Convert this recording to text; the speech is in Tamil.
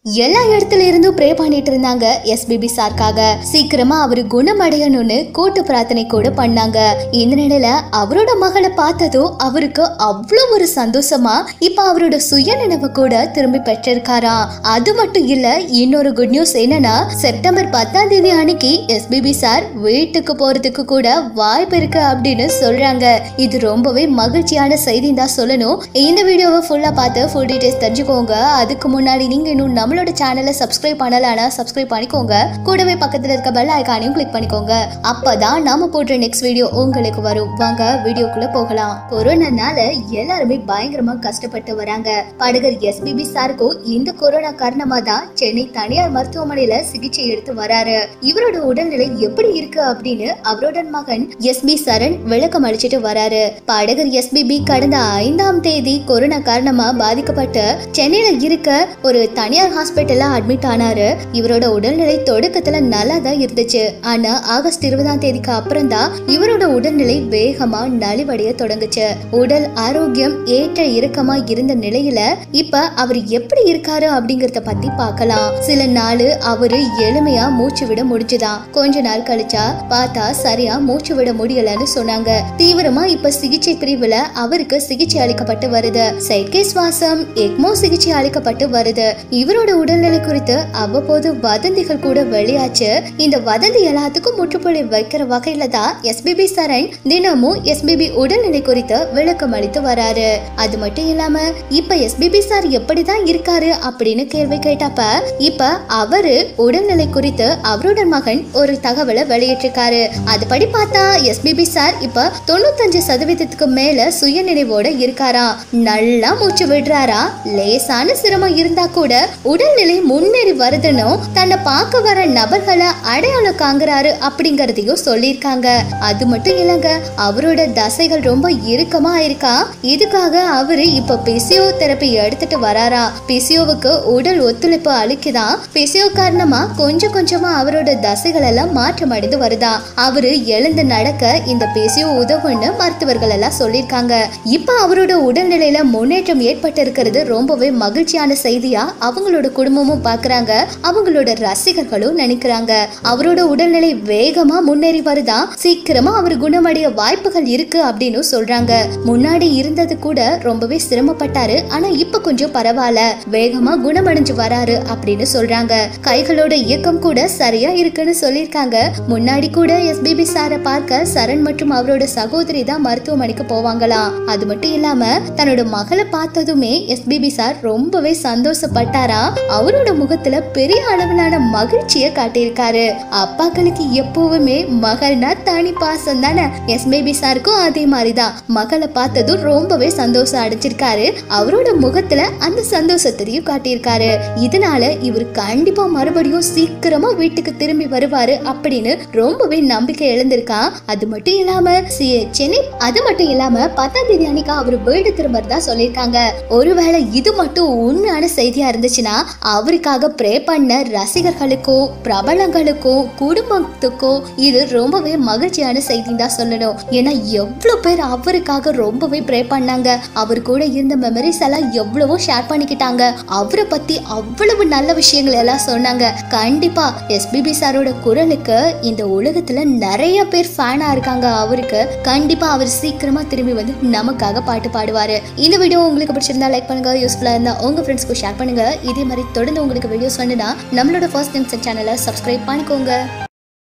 எல்லா இடத்துல இருந்தும் ப்ரே பண்ணிட்டு இருந்தாங்க எஸ்பிபி சார்க்காக சீக்கிரமா அவரு குணமடையணும்னு கூட்டு பிரார்த்தனை கூட பண்ணாங்க இந்த நிலையில அவரோட மகளை பார்த்ததும் அவருக்கு அவ்வளோ ஒரு சந்தோஷமா இப்ப அவரோட சுயநினைவு கூட திரும்பி பெற்றிருக்காராம் அது மட்டும் இல்ல இன்னொரு குட் நியூஸ் என்னன்னா செப்டம்பர் பத்தாம் தேதி அன்னைக்கு எஸ்பிபி சார் வீட்டுக்கு போறதுக்கு கூட வாய்ப்பு இருக்கு அப்படின்னு சொல்றாங்க இது ரொம்பவே மகிழ்ச்சியான செய்தி தான் சொல்லணும் இந்த வீடியோவை ஃபுல்லா பார்த்து ஃபுல் டீடைல்ஸ் தெரிஞ்சுக்கோங்க அதுக்கு முன்னாடி நீங்க இன்னும் நம்மளோட சேனலை சப்ஸ்கிரைப் பண்ணலனா சப்ஸ்கிரைப் பண்ணிக்கோங்க கூடவே பக்கத்துல இருக்க பெல் ஐகானையும் கிளிக் பண்ணிக்கோங்க அப்பதான் நாம போடுற நெக்ஸ்ட் வீடியோ உங்களுக்கு வரும் வாங்க வீடியோக்குள்ள போகலாம் கொரோனானால எல்லாருமே பயங்கரமா கஷ்டப்பட்டு வராங்க பாடகர் எஸ்பிபி சாருக்கும் இந்த கொரோனா காரணமா தான் சென்னை தனியார் மருத்துவமனையில சிகிச்சை எடுத்து வராரு இவரோட உடல்நிலை எப்படி இருக்கு அப்படின்னு அவரோட மகன் எஸ்பி சரண் விளக்கம் அளிச்சிட்டு வராரு பாடகர் எஸ்பிபி கடந்த ஐந்தாம் தேதி கொரோனா காரணமா பாதிக்கப்பட்டு சென்னையில இருக்க ஒரு தனியார் ஹாஸ்பிட்டல்ல அட்மிட் ஆனாரு இவரோட உடல்நிலை தொடக்கத்துல நல்லா தான் இருந்துச்சு ஆனா ஆகஸ்ட் இருபதாம் தேதிக்கு அப்புறம் தான் இவரோட உடல்நிலை வேகமா நலிவடைய தொடங்குச்சு உடல் ஆரோக்கியம் ஏற்ற இறக்கமா இருந்த நிலையில இப்ப அவர் எப்படி இருக்காரு அப்படிங்கறத பத்தி பார்க்கலாம் சில நாள் அவரு எளிமையா மூச்சு விட முடிஞ்சுதான் கொஞ்ச நாள் கழிச்சா பார்த்தா சரியா மூச்சு விட முடியலன்னு சொன்னாங்க தீவிரமா இப்ப சிகிச்சை பிரிவுல அவருக்கு சிகிச்சை அளிக்கப்பட்டு வருது செயற்கை சுவாசம் எக்மோ சிகிச்சை அளிக்கப்பட்டு வருது இவரோட உடல்நிலை குறித்து அவ்வப்போது வதந்திகள் கூட வெளியாச்சு இந்த வதந்தி எல்லாத்துக்கும் முற்றுப்புள்ளி வைக்கிற வகையில தான் எஸ்பிபி சரண் தினமும் எஸ்பிபி உடல்நிலை குறித்து விளக்கம் அளித்து வராரு அது மட்டும் இல்லாம இப்ப எஸ்பிபி சார் எப்படிதான் இருக்காரு அப்படின்னு கேள்வி கேட்டப்ப இப்ப அவரு உடல்நிலை குறித்து அவரோட மகன் ஒரு தகவலை வெளியிட்டிருக்காரு அதுபடி பார்த்தா எஸ்பிபி சார் இப்ப தொண்ணூத்தஞ்சு சதவீதத்துக்கு மேல சுயநினைவோட இருக்காராம் நல்லா மூச்சு விடுறாரா லேசான சிரமம் இருந்தா கூட உடல்நிலை முன்னேறி வருதுன்னு தன்னை பார்க்க வர நபர்களை அடையாளம் காங்குறாரு அப்படிங்கறதையும் சொல்லியிருக்காங்க அது மட்டும் இல்லைங்க அவரோட தசைகள் ரொம்ப இறுக்கமா இருக்கா இதுக்காக அவரு இப்ப பிசியோ தெரப்பி எடுத்துட்டு வராரா பிசியோவுக்கு உடல் ஒத்துழைப்பு அளிக்குதான் பிசியோ காரணமா கொஞ்சம் கொஞ்சமா அவரோட தசைகள் எல்லாம் மாற்றம் அடைந்து வருதா அவரு எழுந்து நடக்க இந்த பிசியோ உதவுன்னு மருத்துவர்கள் எல்லாம் சொல்லியிருக்காங்க இப்ப அவரோட உடல்நிலையில முன்னேற்றம் ஏற்பட்டு இருக்கிறது ரொம்பவே மகிழ்ச்சியான செய்தியா அவங்களோட குடும்பமும் பாக்குறாங்க அவங்களோட ரசிகர்களும் நினைக்கிறாங்க அவரோட உடல்நிலை வேகமா முன்னேறி வருதா சீக்கிரமா அவர் குணமடைய வாய்ப்புகள் இருக்கு அப்படின்னு சொல்றாங்க முன்னாடி இருந்தது கூட ரொம்பவே சிரமப்பட்டாரு ஆனா இப்ப கொஞ்சம் பரவாயில்ல வேகமா குணமடைஞ்சு வராரு அப்படின்னு சொல்றாங்க கைகளோட இயக்கம் கூட சரியா இருக்குன்னு சொல்லியிருக்காங்க முன்னாடி கூட எஸ்பிபி சாரை பார்க்க சரண் மற்றும் அவரோட சகோதரி தான் மருத்துவமனைக்கு போவாங்களாம் அது மட்டும் இல்லாம தன்னோட மகளை பார்த்ததுமே எஸ்பிபி சார் ரொம்பவே சந்தோஷப்பட்டாரா அவரோட முகத்துல பெரிய அளவிலான மகிழ்ச்சியை காட்டியிருக்காரு அப்பாக்களுக்கு எப்பவுமே மகள்னா தனி பாசம் தானே எஸ்பிபி சாருக்கும் அதே மாதிரிதான் மகளை பார்த்ததும் ரொம்பவே சந்தோஷம் அடைஞ்சிருக்காரு அவரோட முகத்துல அந்த சந்தோஷத்தையும் காட்டியிருக்காரு இதனால இவர் கண்டிப்பா மறுபடியும் சீக்கிரமா வீட்டுக்கு திரும்பி வருவாரு அப்படின்னு ரொம்பவே நம்பிக்கை எழுந்திருக்கான் அது மட்டும் இல்லாம சி- சென்னை அது மட்டும் இல்லாம பத்தாம் தேதி அன்னைக்கு அவர் வீடு திரும்பறதா சொல்லியிருக்காங்க ஒருவேளை இது மட்டும் உண்மையான செய்தியா இருந்துச்சுன்னா அவருக்காக ப்ரே பண்ண ரசிகர்களுக்கும் பிரபலங்களுக்கும் குடும்பத்துக்கும் இது ரொம்பவே மகிழ்ச்சியான செய்தின்னு தான் சொல்லணும் ஏன்னா எவ்வளவு பேர் அவருக்காக ரொம்பவே ப்ரே பண்ணாங்க அவர் கூட இருந்த மெமரிஸ் எல்லாம் எவ்வளவோ ஷேர் பண்ணிக்கிட்டாங்க அவரை பத்தி அவ்வளவு நல்ல விஷயங்கள் எல்லாம் சொன்னாங்க கண்டிப்பா எஸ்பிபி சாரோட குரலுக்கு இந்த உலகத்துல நிறைய பேர் ஃபேனா இருக்காங்க அவருக்கு கண்டிப்பா அவர் சீக்கிரமா திரும்பி வந்து நமக்காக பாட்டு பாடுவாரு இந்த வீடியோ உங்களுக்கு பிடிச்சிருந்தா லைக் பண்ணுங்க யூஸ்ஃபுல்லா இருந்தா உங்க ஃப்ரெண்ட்ஸ்க்கு ஷேர் பண்ணுங்க இதே மாதிரி தொடர்ந்து உங்களுக்கு வீடியோஸ் வேணும்னா நம்மளோட ஃபர்ஸ்ட் நிமிஷம் சேனலை சப்ஸ்கிரைப் பண்ணிக்கோங்க